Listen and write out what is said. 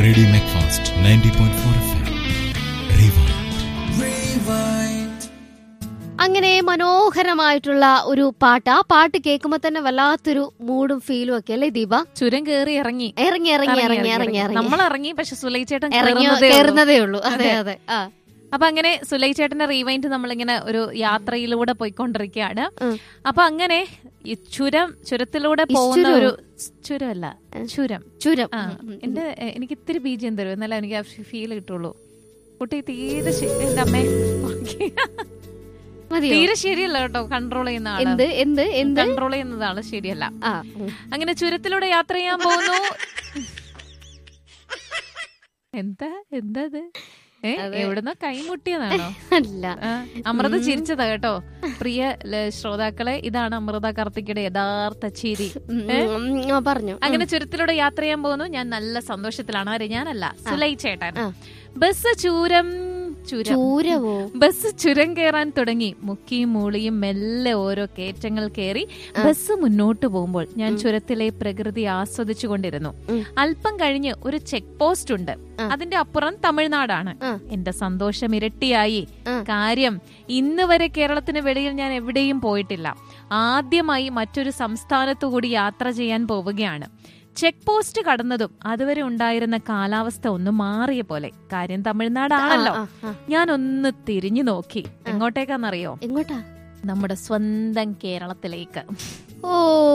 Radio MACFAST ninety point four FM എം അങ്ങനെ മനോഹരമായിട്ടുള്ള ഒരു പാട്ട് ആ പാട്ട് കേൾക്കുമ്പോ തന്നെ വല്ലാത്തൊരു മൂഡും ഫീലും ഒക്കെ അല്ലേ ദീപ ചുരം കേറി ഇറങ്ങി ഇറങ്ങി ഇറങ്ങി ഇറങ്ങി ഇറങ്ങി ഇറങ്ങി നമ്മൾ ഇറങ്ങി പക്ഷെ സുലൈ ചേട്ടൻ ഇറങ്ങി കേറുന്നതേ ഉള്ളൂ. കയറുന്നതേ ഉള്ളൂ അതെ അതെ. അതെ ആ അപ്പൊ അങ്ങനെ സുലൈ ചേട്ടന്റെ റീവൈൻഡ് നമ്മളിങ്ങനെ ഒരു യാത്രയിലൂടെ പോയിക്കൊണ്ടിരിക്കുകയാണ് ഉം. അപ്പൊ അങ്ങനെ ഈ ചുരം ചുരത്തിലൂടെ പോകുന്ന ഇശ്ചുരോ? ഒരു ചുരമല്ല ചുരം ചുരം ആ ഉം, ഉം. എന്റെ എ- എനിക്ക് ഇത്തിരി ബീജം തരും എന്നാലേ എനിക്ക് ആ ഫീൽ കിട്ടുള്ളൂ കുട്ടി തീരെ ശ- എന്റെ അമ്മേ ഓക്കേ. മതിയോ തീരെ ശരിയല്ല കേട്ടോ കൺട്രോൾ ചെയ്യുന്ന ആള് എന്ത് എന്ത് എന്ത് കൺട്രോൾ ചെയ്യുന്നത് ആള് ശരിയല്ല ആ ഉം. അങ്ങനെ ചുരത്തിലൂടെ യാത്ര ചെയ്യാൻ പോകുന്നു എന്താ എന്താ ഇത് ഏ അതെ. എവിടുന്ന കൈമുട്ടിയതാണോ അല്ല ആ, അമൃത ചിരിച്ചതാ കേട്ടോ പ്രിയ ല- ശ്രോതാക്കളെ ഇതാണ് അമൃത കാർത്തികയുടെ യഥാർത്ഥ ചിരി ഉം, ഏ? ഉം, ഉം, ആ, പറഞ്ഞു അങ്ങനെ ചുരത്തിലൂടെ യാത്ര ചെയ്യാൻ പോകുന്നു ഞാൻ നല്ല സന്തോഷത്തിലാണ് ആര് ഞാനല്ല സുലൈ ചേട്ടൻ ആ. ബസ് ചൂരം ചുരം ചൂരവോ ബസ് ചുരം കയറാൻ തുടങ്ങി മുക്കിയും മൂളിയും മെല്ലെ ഓരോ കയറ്റങ്ങൾ കയറി ബസ് മുന്നോട്ട് പോകുമ്പോൾ ഞാൻ ചുരത്തിലെ പ്രകൃതി ആസ്വദിച്ചു കൊണ്ടിരുന്നു ഉം. അല്പം കഴിഞ്ഞ് ഒരു ചെക്ക് പോസ്റ്റ് ഉണ്ട് ആ. അതിന്റെ അപ്പുറം തമിഴ്നാടാണ് ആ. എന്റെ സന്തോഷം ഇരട്ടിയായി ആ. കാര്യം ഇന്ന് വരെ കേരളത്തിന് വെളിയിൽ ഞാൻ എവിടെയും പോയിട്ടില്ല ആദ്യമായി മറ്റൊരു സംസ്ഥാനത്തു കൂടി യാത്ര ചെയ്യാൻ പോവുകയാണ് ചെക്ക് പോസ്റ്റ് കടന്നതും അതുവരെ ഉണ്ടായിരുന്ന കാലാവസ്ഥ ഒന്ന് മാറിയ പോലെ കാര്യം തമിഴ്നാടാണല്ലോ ആ, ആ, ആ. ഞാൻ ഒന്ന് തിരിഞ്ഞു നോക്കി എങ്ങോട്ടേക്കാന്നറിയോ എങ്ങോട്ടാ നമ്മുടെ സ്വന്തം കേരളത്തിലേക്ക് ഓ